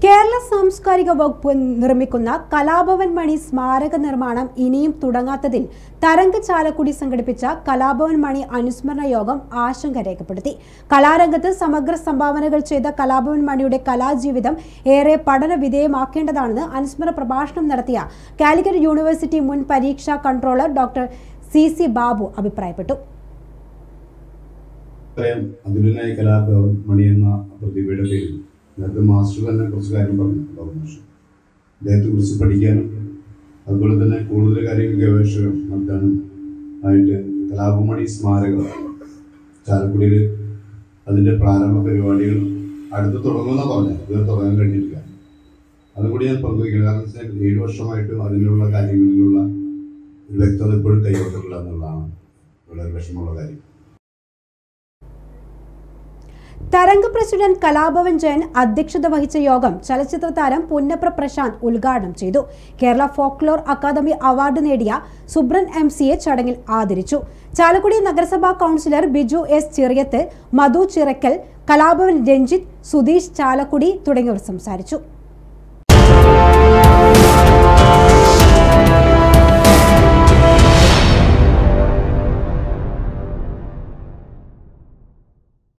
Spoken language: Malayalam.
കേരള സാംസ്കാരിക വകുപ്പ് നിർമ്മിക്കുന്ന കലാഭവൻ മണി സ്മാരക നിർമ്മാണം ഇനിയും തുടങ്ങാത്തതിൽ തരംഗ് ചാലക്കുടി സംഘടിപ്പിച്ച കലാഭവൻ മണി അനുസ്മരണ യോഗം ആശങ്ക രേഖപ്പെടുത്തി കലാരംഗത്ത് സമഗ്ര സംഭാവനകൾ ചെയ്ത കലാഭവൻ മണിയുടെ കലാജീവിതം ഏറെ പഠന വിധേയമാക്കേണ്ടതാണെന്ന് അനുസ്മരണ പ്രഭാഷണം നടത്തിയ കാലിക്കറ്റ് യൂണിവേഴ്സിറ്റി മുൻ പരീക്ഷാ controller doctor C C Babu അഭിപ്രായപ്പെട്ടു പറയാം അതുലനായ കലാഭവൻ മണി എന്ന പ്രതിഭയുടെ പേരിൽ നേരത്തെ മാസ്റ്റർ തന്നെ കുറച്ച് കാര്യം പറഞ്ഞു ഡോക്ടർ മാസ്റ്റർ അദ്ദേഹത്തെ കുറിച്ച് പഠിക്കാനും അതുപോലെ തന്നെ കൂടുതൽ കാര്യങ്ങൾ ഗവേഷണം നടത്താനും ആയിട്ട് കലാഭമണി സ്മാരകം ചാലക്കുടിയിൽ അതിൻ്റെ പ്രാരംഭ പരിപാടികൾ അടുത്ത് തുടങ്ങുമെന്നാണ് പറഞ്ഞത് ഇത് തുടങ്ങാൻ കഴിഞ്ഞിട്ടില്ല അതും കൂടി ഞാൻ പങ്കുവയ്ക്കുന്നത് കാരണം വെച്ചാൽ ഏഴ് വർഷമായിട്ടും അതിനുള്ള കാര്യങ്ങളിലുള്ള ഒരു വ്യക്തത ഇപ്പോഴും കൈവന്നിട്ടില്ല എന്നുള്ളതാണ് വളരെ വിഷമമുള്ള കാര്യം തരംഗ് പ്രസിഡന്റ് കലാഭവൻ ജയൻ അധ്യക്ഷത വഹിച്ച യോഗം ചലച്ചിത്ര താരം പുന്നപ്ര പ്രശാന്ത് ഉദ്ഘാടനം ചെയ്തു കേരള ഫോക്ലോർ അക്കാദമി അവാർഡ് നേടിയ സുബ്രൻ എം സിയെ ചടങ്ങിൽ ആദരിച്ചു ചാലക്കുടി നഗരസഭാ കൗൺസിലർ ബിജു എസ് ചിറിയത്ത് മധു ചിറക്കൽ കലാഭവൻ രഞ്ജിത്ത് സുധീഷ് ചാലക്കുടി തുടങ്ങിയവർ സംസാരിച്ചു